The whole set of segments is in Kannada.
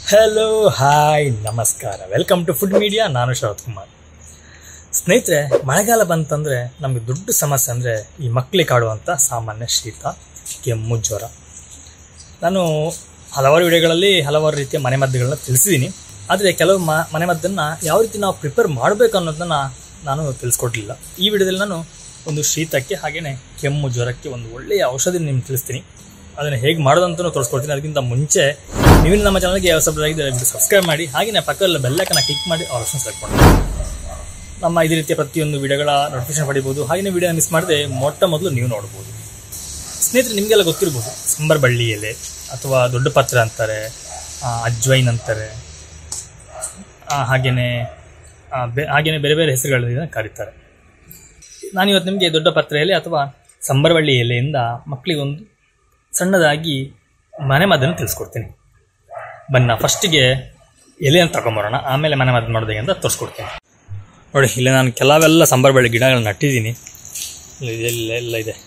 ಹಲೋ ಹಾಯ್ ನಮಸ್ಕಾರ ವೆಲ್ಕಮ್ ಟು ಫುಡ್ ಮೀಡಿಯಾ ನಾನು ಶರತ್ ಕುಮಾರ್ ಸ್ನೇಹಿತರೆ ಮಳೆಗಾಲ ಬಂತಂದರೆ ನಮಗೆ ದೊಡ್ಡ ಸಮಸ್ಯೆ ಅಂದರೆ ಈ ಮಕ್ಕಳಿಗೆ ಕಾಡುವಂಥ ಸಾಮಾನ್ಯ ಶೀತ ಕೆಮ್ಮು ಜ್ವರ ನಾನು ಹಲವಾರು ವಿಡಿಯೋಗಳಲ್ಲಿ ಹಲವಾರು ರೀತಿಯ ಮನೆಮದ್ದುಗಳನ್ನ ತಿಳಿಸಿದ್ದೀನಿ ಆದರೆ ಕೆಲವು ಮ ಮನೆಮದ್ದನ್ನು ಯಾವ ರೀತಿ ನಾವು ಪ್ರಿಪೇರ್ ಮಾಡಬೇಕು ಅನ್ನೋದನ್ನು ನಾನು ತಿಳಿಸ್ಕೊಡ್ಲಿಲ್ಲ ಈ ವಿಡಿಯೋದಲ್ಲಿ ನಾನು ಒಂದು ಶೀತಕ್ಕೆ ಹಾಗೆಯೇ ಕೆಮ್ಮು ಜ್ವರಕ್ಕೆ ಒಂದು ಒಳ್ಳೆಯ ಔಷಧಿ ನಿಮ್ಗೆ ತಿಳಿಸ್ತೀನಿ ಅದನ್ನು ಹೇಗೆ ಮಾಡೋದಂತಲೂ ತೋರಿಸ್ಕೊಡ್ತೀನಿ ಅದಕ್ಕಿಂತ ಮುಂಚೆ ನೀವು ನಮ್ಮ ಚಾನಲ್ಗೆ ಯಾವ ಸಬ್ಸ್ಕ್ರೈಬ್ ಸಬ್ಸ್ಕ್ರೈಬ್ ಮಾಡಿ ಹಾಗೆಯೇ ಪಕ್ಕದಲ್ಲಿ ಬೆಲ್ಲೈಕನ್ನ ಕ್ಲಿಕ್ ಮಾಡಿ ಆಪ್ಷನ್ ಸೆಲೆಕ್ಟ್ ಮಾಡಿ ನಮ್ಮ ಇದೇ ರೀತಿಯ ಪ್ರತಿಯೊಂದು ವಿಡಿಯೋಗಳ ನೋಟಿಫಿಕೇಶನ್ ಪಡಿಬೋದು ಹಾಗೆಯೇ ವಿಡಿಯೋ ಮಿಸ್ ಮಾಡದೆ ಮೊಟ್ಟ ಮೊದಲು ನೀವು ನೋಡ್ಬೋದು ಸ್ನೇಹಿತರೆ ನಿಮಗೆಲ್ಲ ಗೊತ್ತಿರ್ಬೋದು ಸಂಬರ್ ಬಳ್ಳಿ ಎಲೆ ಅಥವಾ ದೊಡ್ಡ ಪತ್ರ ಅಂತಾರೆ ಆ, ಅಜ್ವೈನ್ ಅಂತಾರೆ ಆ, ಹಾಗೇನೆ ಆ, ಬೆ- ಹಾಗೇನೆ ಬೇರೆ ಬೇರೆ ಹೆಸರುಗಳಿಂದ ಕರೀತಾರೆ ನಾನಿವತ್ತು ನಿಮಗೆ ದೊಡ್ಡ ಪತ್ರ ಎಲೆ ಅಥವಾ ಸಂಬರವಳ್ಳಿ ಎಲೆಯಿಂದ ಮಕ್ಕಳಿಗೆ ಒಂದು ಸಣ್ಣದಾಗಿ ಮನೆ ಮದ್ದನ್ನು ತಿಳಿಸ್ಕೊಡ್ತೀನಿ ಬನ್ನ ಫಸ್ಟಿಗೆ ಎಲೆಯನ್ನು ತಗೊಂಬರೋಣ ಆಮೇಲೆ ಮನೆ ಮದ್ದು ಮಾಡೋದು ಹೇಗೆ ಅಂತ ತೋರಿಸ್ಕೊಡ್ತೀನಿ ನೋಡಿ ಇಲ್ಲಿ ನಾನು ಕೆಲವೆಲ್ಲ ಸಂಬರಬಳ್ಳಿ ಗಿಡಗಳನ್ನ ನಟ್ಟಿದ್ದೀನಿ ಇಲ್ಲಿ ಎಲ್ಲ ಎಲ್ಲ ಇದೆ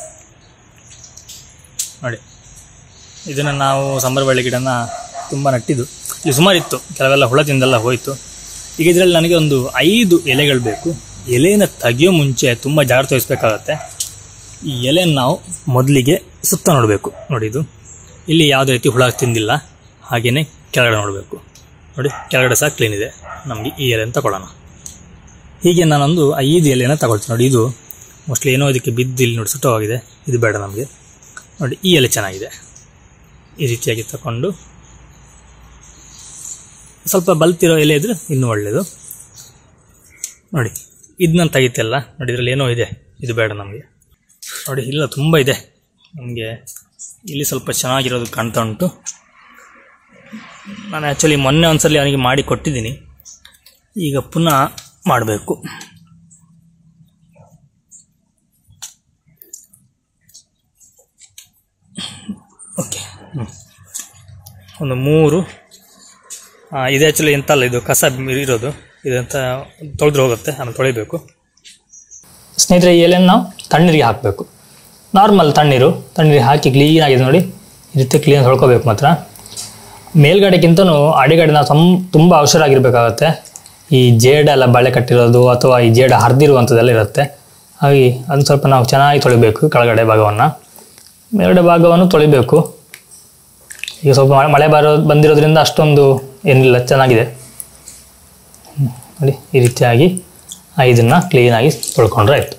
ನೋಡಿ ಇದನ್ನು ನಾವು ಸಂಬರಬಳ್ಳಿ ಗಿಡನ ತುಂಬ ನಟ್ಟಿದ್ದು ಇಲ್ಲಿ ಸುಮಾರು ಇತ್ತು ಕೆಲವೆಲ್ಲ ಹುಳ ತಿಂದೆಲ್ಲ ಹೋಯಿತು ಈಗ ಇದರಲ್ಲಿ ನನಗೆ ಒಂದು ಐದು ಎಲೆಗಳು ಬೇಕು ಎಲೆಯನ್ನು ತೆಗಿಯೋ ಮುಂಚೆ ತುಂಬ ಜಾಗ್ರತೆ ವಹಿಸ್ಬೇಕಾಗತ್ತೆ ಈ ಎಲೆಯನ್ನು ನಾವು ಮೊದಲಿಗೆ ಸುತ್ತ ನೋಡಬೇಕು ನೋಡಿ ಇದು ಇಲ್ಲಿ ಯಾವುದೇ ರೀತಿ ಹುಳ ತಿಂದಿಲ್ಲ ಹಾಗೆಯೇ ಕೆಳಗಡೆ ನೋಡಬೇಕು ನೋಡಿ ಕೆಳಗಡೆ ಸಹ ಕ್ಲೀನ್ ಇದೆ ನಮಗೆ ಈ ಎಲೆಯನ್ನು ತಗೊಳ್ಳೋಣ ಹೀಗೆ ನಾನೊಂದು ಐದು ಎಲೆಯನ್ನು ತಗೊಳ್ತೀನಿ ನೋಡಿ ಇದು ಮೋಸ್ಟ್ಲಿ ಏನೋ ಇದಕ್ಕೆ ಬಿದ್ದು ಇಲ್ಲಿ ನೋಡಿ ಸುಟ್ಟವಾಗಿದೆ ಇದು ಬೇಡ ನಮಗೆ ನೋಡಿ ಈ ಎಲೆ ಚೆನ್ನಾಗಿದೆ ಈ ರೀತಿಯಾಗಿ ತಗೊಂಡು ಸ್ವಲ್ಪ ಬಲ್ತಿರೋ ಎಲೆ ಇದ್ರೆ ಇನ್ನೂ ಒಳ್ಳೆಯದು ನೋಡಿ ಇದನ್ನ ತೆಗಿತೆಲ್ಲ ನೋಡಿ ಇದರಲ್ಲಿ ಏನೋ ಇದೆ ಇದು ಬೇಡ ನಮಗೆ ನೋಡಿ ಇಲ್ಲ ತುಂಬ ಇದೆ ನಮಗೆ ಇಲ್ಲಿ ಸ್ವಲ್ಪ ಚೆನ್ನಾಗಿರೋದು ಕಾಣ್ತಾ ಉಂಟು ನಾನು ಆ್ಯಕ್ಚುಲಿ ಮೊನ್ನೆ ಒಂದ್ಸಲಿ ಅವನಿಗೆ ಮಾಡಿ ಕೊಟ್ಟಿದ್ದೀನಿ ಈಗ ಪುನಃ ಮಾಡಬೇಕು ಓಕೆ ಹ್ಞೂ ಒಂದು ಮೂರು ಆ, ಇದು ಆ್ಯಕ್ಚುಲಿ ಎಂತ ಅಲ್ಲ ಇದು ಕಸ ಇರೋದು ಇದಂತ ತೊಳೆದ್ರೆ ಹೋಗುತ್ತೆ ಆಮೇಲೆ ತೊಳಿಬೇಕು ಸ್ನೇಹಿತರೆ ಈ ಎಲೆಯನ್ನು ನಾವು ತಣ್ಣೀರಿಗೆ ಹಾಕಬೇಕು ನಾರ್ಮಲ್ ತಣ್ಣೀರು ತಣ್ಣೀರಿಗೆ ಹಾಕಿ ಕ್ಲೀನಾಗಿದೆ ನೋಡಿ ಈ ರೀತಿ ಕ್ಲೀನ್ ತೊಳ್ಕೊಬೇಕು ಮಾತ್ರ ಮೇಲ್ಗಡೆಗಿಂತನೂ ಅಡಿಗಡೆ ನಾವು ಸಮ್ ತುಂಬ ಅವಸರಾಗಿರ್ಬೇಕಾಗತ್ತೆ ಈ ಜೇಡ ಎಲ್ಲ ಬಳೆ ಕಟ್ಟಿರೋದು ಅಥವಾ ಈ ಜೇಡ ಹರಿದಿರುವಂಥದ್ದೆಲ್ಲ ಇರುತ್ತೆ ಹಾಗೆ ಅದನ್ನು ಸ್ವಲ್ಪ ನಾವು ಚೆನ್ನಾಗಿ ತೊಳಿಬೇಕು ಕೆಳಗಡೆ ಭಾಗವನ್ನು ಮೇಲ್ಗಡೆ ಭಾಗವನ್ನು ತೊಳಿಬೇಕು ಈಗ ಸ್ವಲ್ಪ ಮಳೆ- ಮಳೆ ಬರೋ ಬಂದಿರೋದ್ರಿಂದ ಅಷ್ಟೊಂದು ಏನಿಲ್ಲ ಚೆನ್ನಾಗಿದೆ ಹ್ಮ್. ನೋಡಿ ಈ ರೀತಿಯಾಗಿ ಇದನ್ನು ಕ್ಲೀನಾಗಿ ತೊಳ್ಕೊಂಡ್ರೆ ಆಯಿತು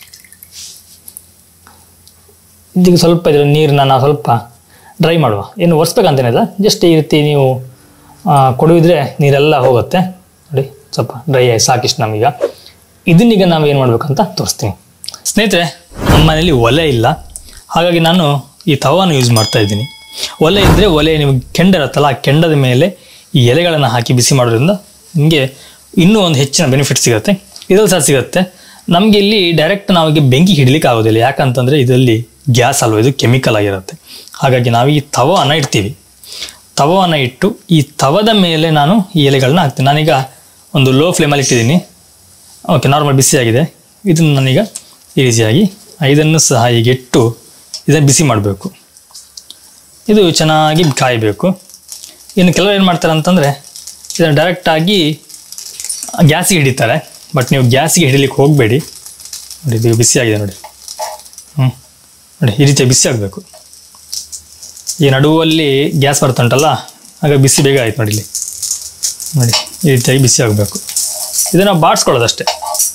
ಇದಕ್ಕೆ ಸ್ವಲ್ಪ ಇದರ ನೀರನ್ನ ನಾವು ಸ್ವಲ್ಪ ಡ್ರೈ ಮಾಡುವ ಏನು ಒರೆಸ್ಬೇಕಂತೇನಿಲ್ಲ ಜಸ್ಟ್ ಈ ರೀತಿ ನೀವು ಆ, ಕೊಡುವಿದ್ರೆ ನೀರೆಲ್ಲ ಹೋಗುತ್ತೆ ನೋಡಿ ಸ್ವಲ್ಪ ಡ್ರೈ ಆಗಿ ಸಾಕಿಷ್ಟು ನಮೀಗ ಇದನ್ನೀಗ ನಾವು ಏನು ಮಾಡಬೇಕಂತ ತೋರಿಸ್ತೀನಿ ಸ್ನೇಹಿತರೆ ನಮ್ಮ ಮನೇಲಿ ಒಲೆ ಇಲ್ಲ ಹಾಗಾಗಿ ನಾನು ಈ ತವಾನ ಯೂಸ್ ಮಾಡ್ತಾ ಇದ್ದೀನಿ ಒಲೆ ಇದ್ದರೆ ಒಲೆ ನಿಮಗೆ ಕೆಂಡ ಇರುತ್ತಲ್ಲ ಆ ಕೆಂಡದ ಮೇಲೆ ಈ ಎಲೆಗಳನ್ನು ಹಾಕಿ ಬಿಸಿ ಮಾಡೋದ್ರಿಂದ ನಿಮಗೆ ಇನ್ನೂ ಒಂದು ಹೆಚ್ಚಿನ ಬೆನಿಫಿಟ್ ಸಿಗುತ್ತೆ ಇದರಲ್ಲಿ ಸಹ ಸಿಗುತ್ತೆ ನಮಗೆ ಇಲ್ಲಿ ಡೈರೆಕ್ಟ್ ನಾವಿಗೆ ಬೆಂಕಿ ಹಿಡಿಲಿಕ್ಕೆ ಆಗೋದಿಲ್ಲ ಯಾಕಂತಂದರೆ ಇದರಲ್ಲಿ ಗ್ಯಾಸ್ ಅಲ್ವ ಇದು ಕೆಮಿಕಲ್ ಆಗಿರುತ್ತೆ ಹಾಗಾಗಿ ನಾವು ಈ ತವವನ್ನು ಇಡ್ತೀವಿ ತವವನ್ನು ಇಟ್ಟು ಈ ತವದ ಮೇಲೆ ನಾನು ಈ ಎಲೆಗಳನ್ನ ಹಾಕ್ತೀನಿ ನಾನೀಗ ಒಂದು ಲೋ ಫ್ಲೇಮಲ್ಲಿ ಇಟ್ಟಿದ್ದೀನಿ ಓಕೆ ನಾರ್ಮಲ್ ಬಿಸಿಯಾಗಿದೆ ಇದನ್ನು ನಾನೀಗ ಈ ರೀತಿಯಾಗಿ ಇದನ್ನು ಸಹ ಈಗ ಇಟ್ಟು ಇದನ್ನು ಬಿಸಿ ಮಾಡಬೇಕು ಇದು ಚೆನ್ನಾಗಿ ಕಾಯಬೇಕು ಇನ್ನು ಕೆಲವರು ಏನು ಮಾಡ್ತಾರೆ ಅಂತಂದರೆ ಇದನ್ನು ಡೈರೆಕ್ಟಾಗಿ ಗ್ಯಾಸಿಗೆ ಹಿಡಿತಾರೆ ಬಟ್ ನೀವು ಗ್ಯಾಸಿಗೆ ಹಿಡಿಲಿಕ್ಕೆ ಹೋಗಬೇಡಿ ನೋಡಿ ಇದು ಬಿಸಿಯಾಗಿದೆ ನೋಡಿ ಹ್ಞೂ ನೋಡಿ ಈ ರೀತಿ ಬಿಸಿ ಆಗಬೇಕು ಈ ನಡುವಲ್ಲಿ ಗ್ಯಾಸ್ ಬರ್ತುಂಟಲ್ಲ ಆಗ ಬಿಸಿ ಬೇಗ ಆಯ್ತು ನೋಡಿ ಇಲ್ಲಿ ನೋಡಿ ಈ ರೀತಿಯಾಗಿ ಬಿಸಿ ಆಗಬೇಕು ಇದನ್ನು ಬಾಡಿಸ್ಕೊಳ್ಳೋದಷ್ಟೇ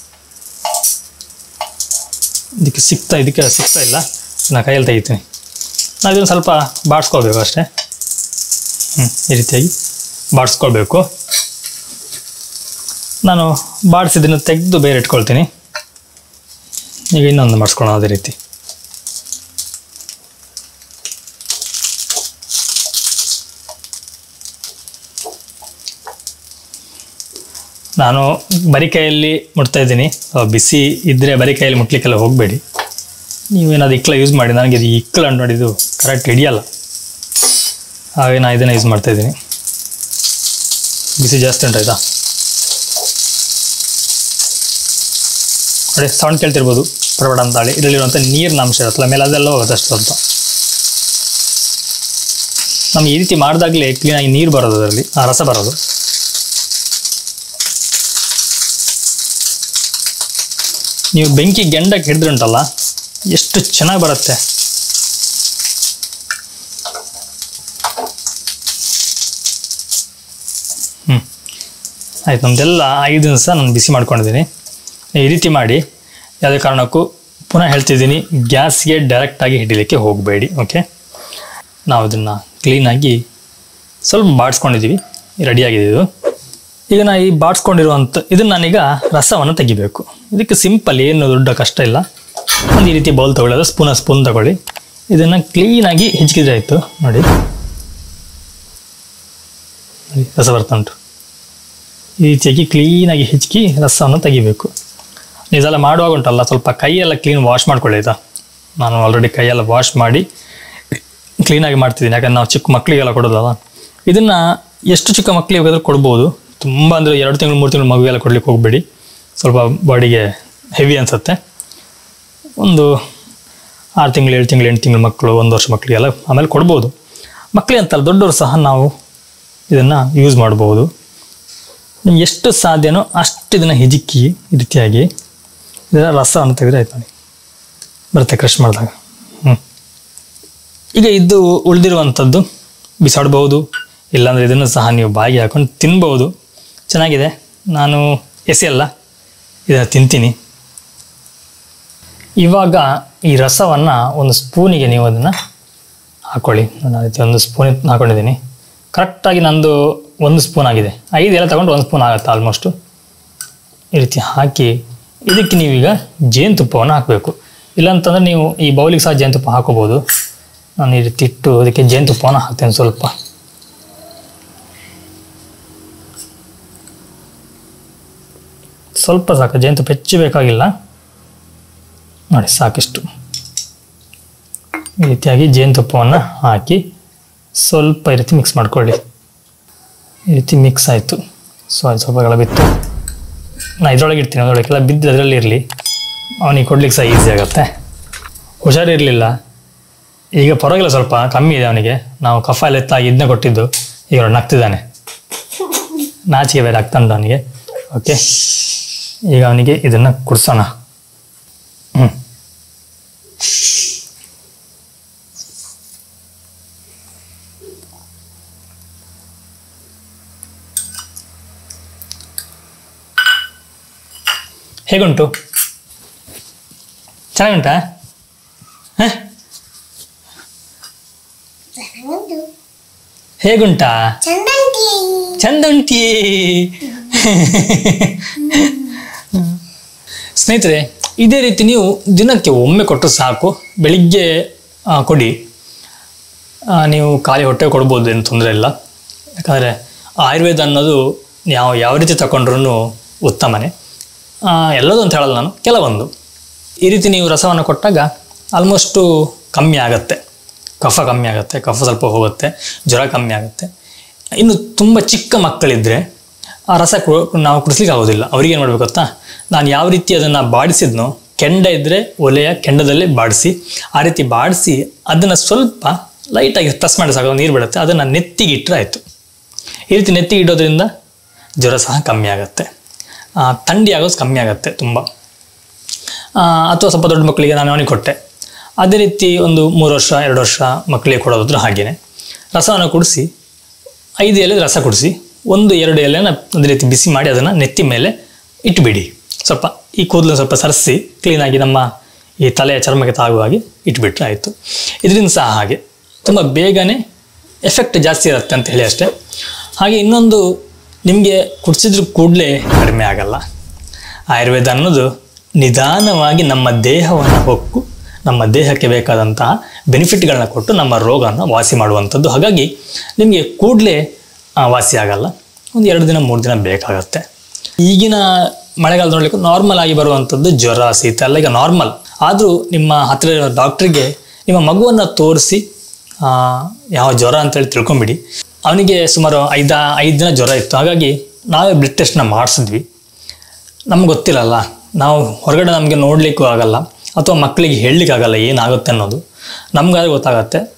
ಇದಕ್ಕೆ ಸಿಗ್ತಾ ಇದಕ್ಕೆ ಸಿಗ್ತಾ ಇಲ್ಲ ನಾನು ಕೈಯಲ್ಲಿ ತೆಗಿತೀನಿ ನಾವು ಇದನ್ನು ಸ್ವಲ್ಪ ಬಾಡಿಸ್ಕೊಳ್ಬೇಕು ಅಷ್ಟೇ ಹ್ಞೂ ಈ ರೀತಿಯಾಗಿ ಬಾಡಿಸ್ಕೊಳ್ಬೇಕು ನಾನು ಬಾಡಿಸಿದ್ದನ್ನು ತೆಗೆದು ಬೇರೆ ಇಟ್ಕೊಳ್ತೀನಿ ಈಗ ಇನ್ನೊಂದು ಮಾಡಿಸ್ಕೊಳ್ಳೋಣ ಅದೇ ರೀತಿ ನಾನು ಬರಿ ಕೈಯಲ್ಲಿ ಮುಟ್ತಾ ಇದ್ದೀನಿ ಆ, ಬಿಸಿ ಇದ್ದರೆ ಬರಿ ಕೈಯಲ್ಲಿ ಮುಟ್ಲಿಕ್ಕೆಲ್ಲ ಹೋಗಬೇಡಿ ನೀವೇನಾದ್ರು ಇಕ್ಕಲ ಯೂಸ್ ಮಾಡಿ ನನಗೆ ಇದು ಇಕ್ಕಲ ನೋಡಿ ಇದು ಕರೆಕ್ಟ್ ಹಿಡಿಯಲ್ಲ ಹಾಗೆ ನಾನು ಇದನ್ನು ಯೂಸ್ ಮಾಡ್ತಾ ಇದ್ದೀನಿ ಬಿಸಿ ಜಾಸ್ತಿ ಉಂಟಾಯ್ತಾ ನೋಡಿ ಸೌಂಡ್ ಕೇಳ್ತಿರ್ಬೋದು ಪ್ರಬಡ ಅಂತ ಹೇಳಿ ಇದರಲ್ಲಿರುವಂಥ ನೀರಿನ ಅಂಶ ಇರುತ್ತಲ್ಲ ಮೇಲೆ ಅದೆಲ್ಲ ಹೋಗುತ್ತೆ ಅಷ್ಟು ಸ್ವಲ್ಪ ನಮ್ಗೆ ಈ ರೀತಿ ಮಾಡಿದಾಗಲೇ ಕ್ಲೀನಾಗಿ ನೀರು ಬರೋದು ಅದರಲ್ಲಿ ಆ ರಸ ಬರೋದು ನೀವು ಬೆಂಕಿ ಗೆಂಡಕ್ಕೆ ಹಿಡಿದ್ರುಂಟಲ್ಲ ಎಷ್ಟು ಚೆನ್ನಾಗಿ ಬರುತ್ತೆ ಹ್ಞೂ ಆಯ್ತು ನಮ್ದೆಲ್ಲ ಐದು ದಿವಸ ನಾನು ಬಿಸಿ ಮಾಡ್ಕೊಂಡಿದ್ದೀನಿ ಈ ರೀತಿ ಮಾಡಿ ಯಾವುದೇ ಕಾರಣಕ್ಕೂ ಪುನಃ ಹೇಳ್ತಿದ್ದೀನಿ ಗ್ಯಾಸ್ಗೆ ಡೈರೆಕ್ಟಾಗಿ ಹಿಡಿಲಿಕ್ಕೆ ಹೋಗಬೇಡಿ ಓಕೆ ನಾವು ಇದನ್ನು ಕ್ಲೀನಾಗಿ ಸ್ವಲ್ಪ ಬಾಡಿಸ್ಕೊಂಡಿದ್ದೀವಿ ರೆಡಿಯಾಗಿದೆ ಇದು ಈಗ ನಾ ಈ ಬಾಡಿಸ್ಕೊಂಡಿರುವಂಥ ಇದನ್ನು ನಾನೀಗ ರಸವನ್ನು ತೆಗಿಬೇಕು ಇದಕ್ಕೆ ಸಿಂಪಲ್ ಏನು ದೊಡ್ಡ ಕಷ್ಟ ಇಲ್ಲ ಒಂದು ಈ ರೀತಿ ಬೌಲ್ ತಗೊಳ್ಳೋದು ಸ್ಪೂನ ಸ್ಪೂನ್ ತಗೊಳ್ಳಿ ಇದನ್ನು ಕ್ಲೀನಾಗಿ ಹಿಚ್ಕಿದ್ರೆ ಆಯಿತು ನೋಡಿ ನೋಡಿ, ರಸ ಬರ್ತಾ ಉಂಟು ಈ ರೀತಿಯಾಗಿ ಕ್ಲೀನಾಗಿ ಹಿಚ್ಕಿ ರಸವನ್ನು ತೆಗಿಬೇಕು ಇದೆಲ್ಲ ಮಾಡುವಾಗ ಉಂಟಲ್ಲ ಸ್ವಲ್ಪ ಕೈಯೆಲ್ಲ ಕ್ಲೀನ್ ವಾಶ್ ಮಾಡ್ಕೊಳ್ಳಿ ಆಯ್ತಾ ನಾನು ಆಲ್ರೆಡಿ ಕೈಯೆಲ್ಲ ವಾಶ್ ಮಾಡಿ ಕ್ಲೀನಾಗಿ ಮಾಡ್ತಿದ್ದೀನಿ ಯಾಕಂದ್ರೆ ನಾವು ಚಿಕ್ಕ ಮಕ್ಕಳಿಗೆಲ್ಲ ಕೊಡೋದಲ್ಲ ಇದನ್ನು ಎಷ್ಟು ಚಿಕ್ಕ ಮಕ್ಕಳಿಗೆ ಬೇಕಾದ್ರೂ ಕೊಡ್ಬೋದು ತುಂಬ ಅಂದರೆ ಎರಡು ತಿಂಗಳು ಮೂರು ತಿಂಗಳು ಮಗುವೆಲ್ಲ ಕೊಡ್ಲಿಕ್ಕೆ ಹೋಗಬೇಡಿ ಸ್ವಲ್ಪ ಬಾಡಿಗೆ ಹೆವಿ ಅನಿಸುತ್ತೆ ಒಂದು ಆರು ತಿಂಗಳು ಏಳು ತಿಂಗಳು ಎಂಟು ತಿಂಗಳು ಮಕ್ಕಳು ಒಂದು ವರ್ಷ ಮಕ್ಕಳಿಗೆಲ್ಲ ಆಮೇಲೆ ಕೊಡ್ಬೋದು ಮಕ್ಕಳಿಗೆ ಅಂತಲ್ಲ ದೊಡ್ಡವರು ಸಹ ನಾವು ಇದನ್ನು ಯೂಸ್ ಮಾಡ್ಬೋದು ನಿಮ್ಗೆ ಎಷ್ಟು ಸಾಧ್ಯನೋ ಅಷ್ಟು ಇದನ್ನು ಹಿಜಿಕ್ಕಿ ಈ ರೀತಿಯಾಗಿ ಇದರ ರಸವನ್ನು ತೆಗೆದ್ರೆ ಆಯ್ತು ನೋಡಿ ಬರುತ್ತೆ ಕ್ರಷ್ ಮಾಡಿದಾಗ ಹ್ಞೂ ಈಗ ಇದು ಉಳಿದಿರುವಂಥದ್ದು ಬಿಸಾಡ್ಬೋದು ಇಲ್ಲಾಂದರೆ ಇದನ್ನು ಸಹ ನೀವು ಬಾಯಿಗೆ ಹಾಕೊಂಡು ತಿನ್ಬೋದು ಚೆನ್ನಾಗಿದೆ ನಾನು ಎಸೆಯಲ್ಲ ಇದನ್ನು ತಿಂತೀನಿ ಇವಾಗ ಈ ರಸವನ್ನು ಒಂದು ಸ್ಪೂನಿಗೆ ನೀವು ಅದನ್ನು ಹಾಕ್ಕೊಳ್ಳಿ ನಾನು ಆ ರೀತಿ ಒಂದು ಸ್ಪೂನ್ ಹಾಕೊಂಡಿದ್ದೀನಿ ಕರೆಕ್ಟಾಗಿ ನಂದು ಒಂದು ಸ್ಪೂನ್ ಆಗಿದೆ ಐದು ಎಲ್ಲ ತಗೊಂಡು ಒಂದು ಸ್ಪೂನ್ ಆಗುತ್ತೆ ಆಲ್ಮೋಸ್ಟು ಈ ರೀತಿ ಹಾಕಿ ಇದಕ್ಕೆ ನೀವೀಗ ಜೇನುತುಪ್ಪವನ್ನು ಹಾಕಬೇಕು ಇಲ್ಲಾಂತಂದ್ರೆ ನೀವು ಈ ಬೌಲಿಗೆ ಸಹ ಜೇನುತುಪ್ಪ ಹಾಕೋಬೋದು ನಾನು ಈ ರೀತಿ ಇಟ್ಟು ಅದಕ್ಕೆ ಜೇನುತುಪ್ಪವನ್ನು ಹಾಕ್ತೇನೆ ಸ್ವಲ್ಪ ಸ್ವಲ್ಪ ಸಾಕು ಜೇನುತುಪ್ಪ ಹೆಚ್ಚು ಬೇಕಾಗಿಲ್ಲ ನೋಡಿ ಸಾಕಿಷ್ಟು ಈ ರೀತಿಯಾಗಿ ಜೇನುತುಪ್ಪವನ್ನು ಹಾಕಿ ಸ್ವಲ್ಪ ಈ ರೀತಿ ಮಿಕ್ಸ್ ಮಾಡ್ಕೊಳ್ಳಿ ಈ ರೀತಿ ಮಿಕ್ಸ್ ಆಯಿತು ಸೊ ಅದು ಸ್ವಲ್ಪಗಳ ಬಿತ್ತು ನಾನು ಇದ್ರೊಳಗೆ ಇಡ್ತೀನಿ ಅದರೊಳಗೆಲ್ಲ ಬಿದ್ದು ಅದರಲ್ಲಿ ಇರಲಿ ಅವನಿಗೆ ಕೊಡ್ಲಿಕ್ಕೆ ಸಹ ಈಸಿ ಆಗುತ್ತೆ ಹುಷಾರಿರಲಿಲ್ಲ ಈಗ ಪರವಾಗಿಲ್ಲ ಸ್ವಲ್ಪ ಕಮ್ಮಿ ಇದೆ ಅವನಿಗೆ ನಾವು ಕಫ ಎಲ್ಲ ಎತ್ತಾಗಿ ಇದನ್ನೇ ಕೊಟ್ಟಿದ್ದು ಈಗ ಅವ್ನು ನಗ್ತಿದ್ದಾನೆ ನಾಚಿಕೆ ಬೇರೆ ಆಗ್ತಾ ಉಂಟು ಅವನಿಗೆ ಓಕೆ ಈಗ ಅವನಿಗೆ ಇದನ್ನು ಕುಡಿಸೋಣ ಹ್ಞೂ ಹೇಗುಂಟು ಚೆನ್ನಾಗುಂಟಾ ಹಾಂ ಒಂದು ಹೇಗುಂಟಾ ಚಂದಂಗಿ ಚಂದ ಉಂಟಿ ಸ್ನೇಹಿತರೆ ಇದೇ ರೀತಿ ನೀವು ದಿನಕ್ಕೆ ಒಮ್ಮೆ ಕೊಟ್ಟರು ಸಾಕು ಬೆಳಿಗ್ಗೆ ಆ, ಕೊಡಿ ಆ, ನೀವು ಖಾಲಿ ಹೊಟ್ಟೆ ಕೊಡ್ಬೋದು ಏನು ತೊಂದರೆ ಇಲ್ಲ ಯಾಕಂದರೆ ಆಯುರ್ವೇದ ಅನ್ನೋದು ಯಾವ ಯಾವ ರೀತಿ ತಗೊಂಡ್ರೂ ಉತ್ತಮನೇ ಆ, ಎಲ್ಲದೂ ಅಂತ ಹೇಳಲ್ಲ ನಾನು ಕೆಲವೊಂದು ಈ ರೀತಿ ನೀವು ರಸವನ್ನು ಕೊಟ್ಟಾಗ ಆಲ್ಮೋಸ್ಟು ಕಮ್ಮಿ ಆಗುತ್ತೆ ಕಫ ಕಮ್ಮಿ ಆಗುತ್ತೆ ಕಫ ಸ್ವಲ್ಪ ಹೋಗುತ್ತೆ ಜ್ವರ ಕಮ್ಮಿ ಆಗುತ್ತೆ ಇನ್ನು ತುಂಬ ಚಿಕ್ಕ ಮಕ್ಕಳಿದ್ದರೆ ಆ ರಸ ಕು ನಾವು ಕುಡಿಸ್ಲಿಕ್ಕೆ ಆಗೋದಿಲ್ಲ ಅವ್ರಿಗೆ ಏನು ಮಾಡಬೇಕು ಗೊತ್ತಾ ನಾನು ಯಾವ ರೀತಿ ಅದನ್ನು ಬಾಡಿಸಿದ್ನೋ ಕೆಂಡ ಇದ್ದರೆ ಒಲೆಯ ಕೆಂಡದಲ್ಲೇ ಬಾಡಿಸಿ ಆ ರೀತಿ ಬಾಡಿಸಿ ಅದನ್ನು ಸ್ವಲ್ಪ ಲೈಟಾಗಿ ಪ್ರೆಸ್ ಮಾಡಿ ಸಾಕು ನೀರು ಬಿಡುತ್ತೆ ಅದನ್ನು ನೆತ್ತಿಗೆ ಇಟ್ಟರೆ ಆಯಿತು ಈ ರೀತಿ ನೆತ್ತಿಗೆ ಇಡೋದ್ರಿಂದ ಜ್ವರ ಸಹ ಕಮ್ಮಿ ಆಗುತ್ತೆ ಆ, ಥಂಡಿ ಆಗೋದು ಕಮ್ಮಿ ಆಗುತ್ತೆ ತುಂಬ ಆ, ಅಥವಾ ಸ್ವಲ್ಪ ದೊಡ್ಡ ಮಕ್ಕಳಿಗೆ ನಾನು ಅವನಿಗೆ ಕೊಟ್ಟೆ ಅದೇ ರೀತಿ ಒಂದು ಮೂರು ವರ್ಷ ಎರಡು ವರ್ಷ ಮಕ್ಕಳಿಗೆ ಕೊಡೋದಾದ್ರೂ ಹಾಗೇನೆ ರಸವನ್ನು ಕುಡಿಸಿ ಐದು ಎಲೆ ರಸ ಕುಡಿಸಿ ಒಂದು ಎರಡು ಎಲೆನ ಅದೇ ರೀತಿ ಬಿಸಿ ಮಾಡಿ ಅದನ್ನು ನೆತ್ತಿ ಮೇಲೆ ಇಟ್ಬಿಡಿ ಸ್ವಲ್ಪ ಈ ಕೂದಲು ಸ್ವಲ್ಪ ಸರಿಸಿ ಕ್ಲೀನಾಗಿ ನಮ್ಮ ಈ ತಲೆಯ ಚರ್ಮಕ್ಕೆ ತಾಗುವ ಹಾಗೆ ಇಟ್ಬಿಟ್ರೆ ಆಯಿತು ಇದರಿಂದ ಸಹ ಹಾಗೆ ತುಂಬ ಬೇಗನೆ ಎಫೆಕ್ಟ್ ಜಾಸ್ತಿ ಇರುತ್ತೆ ಅಂತ ಹೇಳಿ ಅಷ್ಟೇ ಹಾಗೆ ಇನ್ನೊಂದು ನಿಮಗೆ ಕುಡಿಸಿದ್ರು ಕೂಡಲೇ ಕಡಿಮೆ ಆಗಲ್ಲ ಆಯುರ್ವೇದ ಅನ್ನೋದು ನಿಧಾನವಾಗಿ ನಮ್ಮ ದೇಹವನ್ನು ಹೊಕ್ಕು ನಮ್ಮ ದೇಹಕ್ಕೆ ಬೇಕಾದಂತಹ ಬೆನಿಫಿಟ್ಗಳನ್ನ ಕೊಟ್ಟು ನಮ್ಮ ರೋಗನ ವಾಸಿ ಮಾಡುವಂಥದ್ದು ಹಾಗಾಗಿ ನಿಮಗೆ ಕೂಡಲೇ ವಾಸಿ ಆಗಲ್ಲ ಒಂದು ಎರಡು ದಿನ ಮೂರು ದಿನ ಬೇಕಾಗತ್ತೆ ಈಗಿನ ಮಳೆಗಾಲ ನೋಡಲಿಕ್ಕೆ ನಾರ್ಮಲ್ ಆಗಿ ಬರುವಂಥದ್ದು ಜ್ವರ ಶೀತ ಎಲ್ಲ ಈಗ ನಾರ್ಮಲ್ ಆದರೂ ನಿಮ್ಮ ಹತ್ತಿರ ಇರೋ ಡಾಕ್ಟ್ರಿಗೆ ನಿಮ್ಮ ಮಗುವನ್ನು ತೋರಿಸಿ ಆ, ಯಾವ ಜ್ವರ ಅಂತೇಳಿ ತಿಳ್ಕೊಂಬಿಡಿ ಅವನಿಗೆ ಸುಮಾರು ಐದ ಐದು ದಿನ ಜ್ವರ ಇತ್ತು ಹಾಗಾಗಿ ನಾವೇ ಬ್ಲಡ್ ಟೆಸ್ಟ್ನ ಮಾಡಿಸಿದ್ವಿ ನಮ್ಗೆ ಗೊತ್ತಿಲ್ಲಲ್ಲ ನಾವು ಹೊರಗಡೆ ನಮಗೆ ನೋಡಲಿಕ್ಕೂ ಆಗಲ್ಲ ಅಥವಾ ಮಕ್ಕಳಿಗೆ ಹೇಳಲಿಕ್ಕಾಗಲ್ಲ ಏನಾಗುತ್ತೆ ಅನ್ನೋದು ನಮ್ಗಾದ್ರೆ ಗೊತ್ತಾಗತ್ತೆ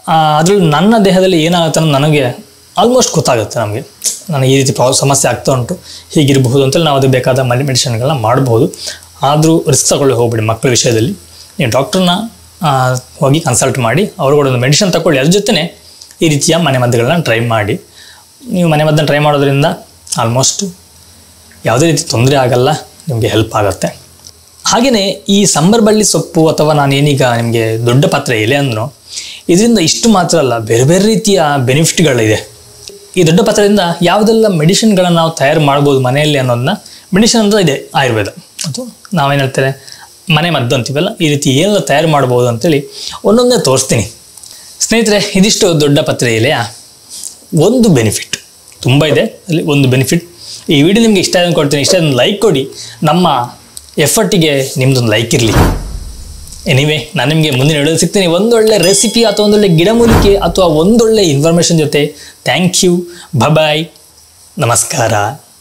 ಅದರಲ್ಲಿ ನನ್ನ ದೇಹದಲ್ಲಿ ಏನಾಗುತ್ತೆ ಅನ್ನೋದು ನನಗೆ ಆಲ್ಮೋಸ್ಟ್ ಗೊತ್ತಾಗುತ್ತೆ ನಮಗೆ ನನಗೆ ಈ ರೀತಿ ಪ್ರಾಬ್ಲಮ್ ಸಮಸ್ಯೆ ಆಗ್ತಾ ಉಂಟು ಹೀಗಿರಬಹುದು ಅಂತೇಳಿ ನಾವು ಅದು ಬೇಕಾದ ಮನೆ ಮೆಡಿಸಿನ್ಗಳನ್ನ ಮಾಡ್ಬೋದು ಆದರೂ ರಿಸ್ಕ್ ತಗೊಳ್ಳಿ ಹೋಗ್ಬೇಡಿ ಮಕ್ಕಳ ವಿಷಯದಲ್ಲಿ ನೀವು ಡಾಕ್ಟ್ರನ್ನ ಹೋಗಿ ಕನ್ಸಲ್ಟ್ ಮಾಡಿ ಅವರು ಕೂಡ ಒಂದು ಮೆಡಿಸಿನ್ ತಗೊಳ್ಳಿ ಅದ್ರ ಜೊತೆನೇ ಈ ರೀತಿಯ ಮನೆಮದ್ದುಗಳನ್ನ ಟ್ರೈ ಮಾಡಿ ನೀವು ಮನೆಮದ್ದನ್ನು ಟ್ರೈ ಮಾಡೋದ್ರಿಂದ ಆಲ್ಮೋಸ್ಟ್ ಯಾವುದೇ ರೀತಿ ತೊಂದರೆ ಆಗಲ್ಲ ನಿಮಗೆ ಹೆಲ್ಪ್ ಆಗುತ್ತೆ ಹಾಗೆಯೇ ಈ ಸಂಬರ್ ಬಳ್ಳಿ ಸೊಪ್ಪು ಅಥವಾ ನಾನು ಏನೀಗ ನಿಮಗೆ ದೊಡ್ಡ ಪಾತ್ರೆ ಎಲೆ ಅಂದ್ನೋ ಇದರಿಂದ ಇಷ್ಟು ಮಾತ್ರ ಅಲ್ಲ ಬೇರೆ ಬೇರೆ ರೀತಿಯ ಬೆನಿಫಿಟ್ಗಳಿದೆ ಈ ದೊಡ್ಡ ಪಾತ್ರೆಯಿಂದ ಯಾವುದೆಲ್ಲ ಮೆಡಿಸಿನ್ಗಳನ್ನು ನಾವು ತಯಾರು ಮಾಡ್ಬೋದು ಮನೆಯಲ್ಲಿ ಅನ್ನೋದನ್ನ ಮೆಡಿಸಿನ್ ಅಂತ ಇದೆ ಆಯುರ್ವೇದ ಅದು ನಾವೇನು ಹೇಳ್ತಾರೆ ಮನೆ ಮದ್ದು ಅಂತೀವಲ್ಲ ಈ ರೀತಿ ಏನೆಲ್ಲ ತಯಾರು ಮಾಡ್ಬೋದು ಅಂತೇಳಿ ಒಂದೊಂದೇ ತೋರಿಸ್ತೀನಿ ಸ್ನೇಹಿತರೆ ಇದಿಷ್ಟು ದೊಡ್ಡ ಪತ್ರೆ ಎಲೆಯ ಒಂದು ಬೆನಿಫಿಟ್ ತುಂಬ ಇದೆ ಅಲ್ಲಿ ಒಂದು ಬೆನಿಫಿಟ್ ಈ ವಿಡಿಯೋ ನಿಮಗೆ ಇಷ್ಟ ಆದ್ರೆ ಕೊಡ್ತೀನಿ ಇಷ್ಟ ಆದ್ರೆ ಲೈಕ್ ಕೊಡಿ ನಮ್ಮ ಎಫರ್ಟಿಗೆ ನಿಮ್ಮದೊಂದು ಲೈಕ್ ಇರಲಿ ಎನಿವೆ ನಾನು ನಿಮಗೆ ಮುಂದಿನ ವಿಡಿಯೋ ಸಿಗ್ತೀನಿ ಒಂದೊಳ್ಳೆ ರೆಸಿಪಿ ಅಥವಾ ಒಂದೊಳ್ಳೆ ಗಿಡಮೂಲಿಕೆ ಅಥವಾ ಒಂದೊಳ್ಳೆ ಇನ್ಫಾರ್ಮೇಷನ್ ಜೊತೆ ಥ್ಯಾಂಕ್ ಯು ಬಾಯ್ ನಮಸ್ಕಾರ